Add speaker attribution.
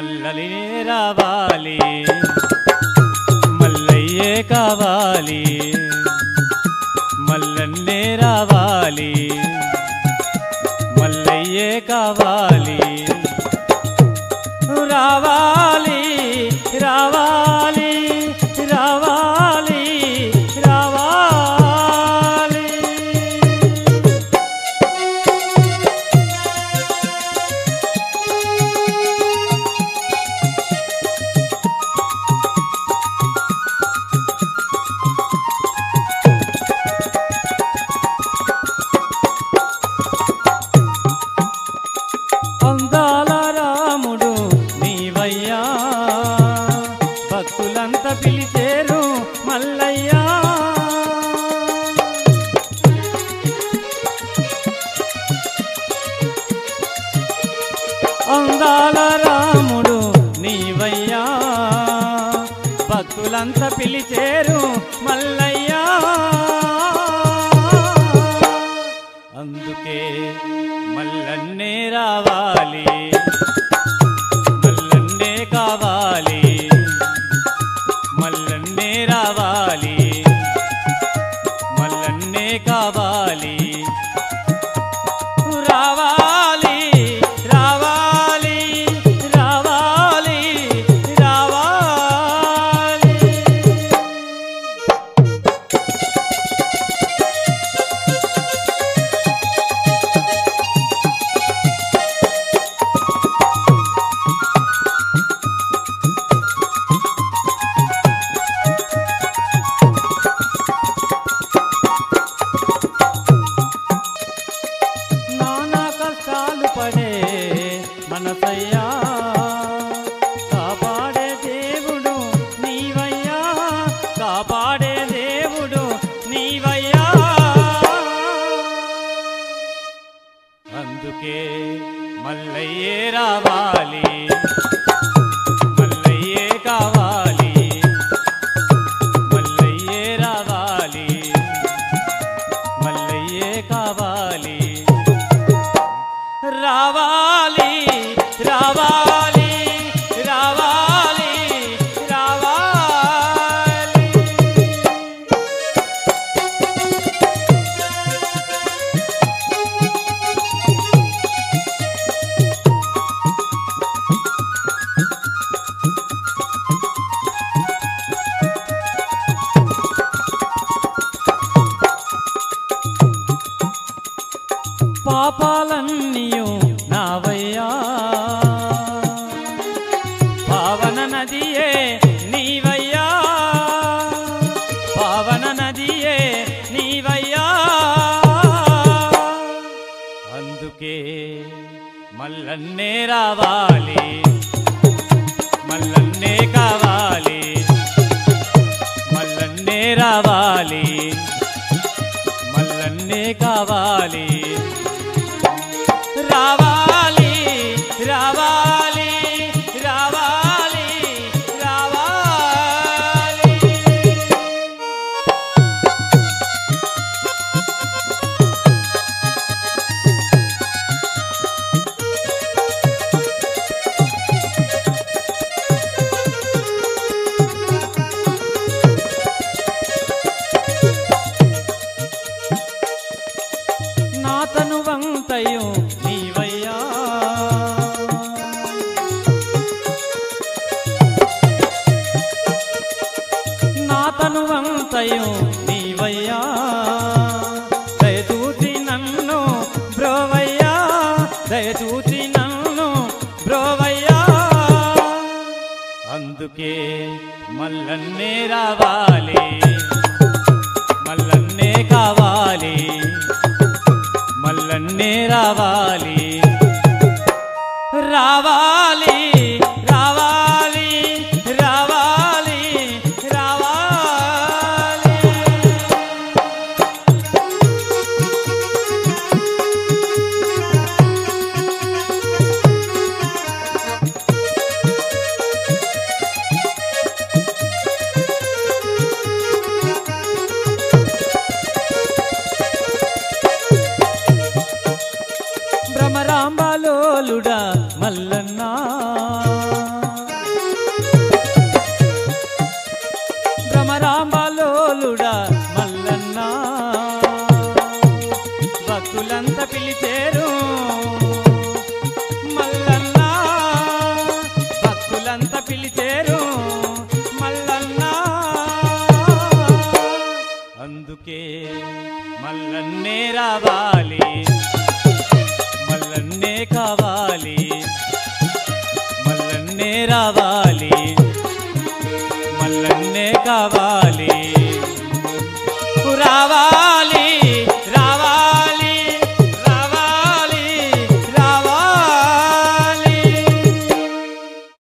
Speaker 1: మల్లలినే రావాలి మల్లయ్యే కావాలి మల్లన్నే రావాలి మల్లయ్యే కావాలి రావాలి రావాలి రావాలి రావాలి అందాల రాముడు నీవయ్యా భక్తులంతా పిలిచేరు మల్లయ్యా అందాల రాముడు నీవయ్యా భక్తులంతా పిలిచేరు మల్లయ్యా అందుకే మల్లన్నే రావాలి మల్లన్నే కావాలి మల్లన్నే రావాలి మల్లన్నే కావాలి రావాలి రావాలి రావాలి రావాలి నానా కష్టాలు పడే మనసయ్యా కాపాడే దేవుడు నీవయ్యా కాపాడే దేవుడు నీవయ్యా అందుకే మల్లయ్యే రావాలి మల్లయ్యే కావాలి మల్లయ్యే రావాలి మల్లయ్యే కావాలి రావాలి రావాలి రావాలి రావాలి పాపాలన్నీయు నావయ్యా పావన నదియే నీవయ్యా పావన నదియే నీవయ్యా అందుకే మల్లన్నే రావాలి మల్లన్నే కావాలి మల్లన్నే రావాలి మల్లన్నే కావాలి రావాలి రావాలి రావాలి రావాలి నా తను వంతయు నీవయ్యా నా తను వంతయు నీవయ్యా దయచూచి నన్ను బ్రోవయ్యా దయచూచి నన్ను బ్రోవయ్యా అందుకే మల్లన్నే రావాలి మల్లన్నే కావాలి మల్లన్నే రావాలి రావాలి రావాలి రావాలి రావాలి భ్రమరాంబలోలుడా మల్లన్నా రావాలి మల్లన్నే కావాలి రావాలి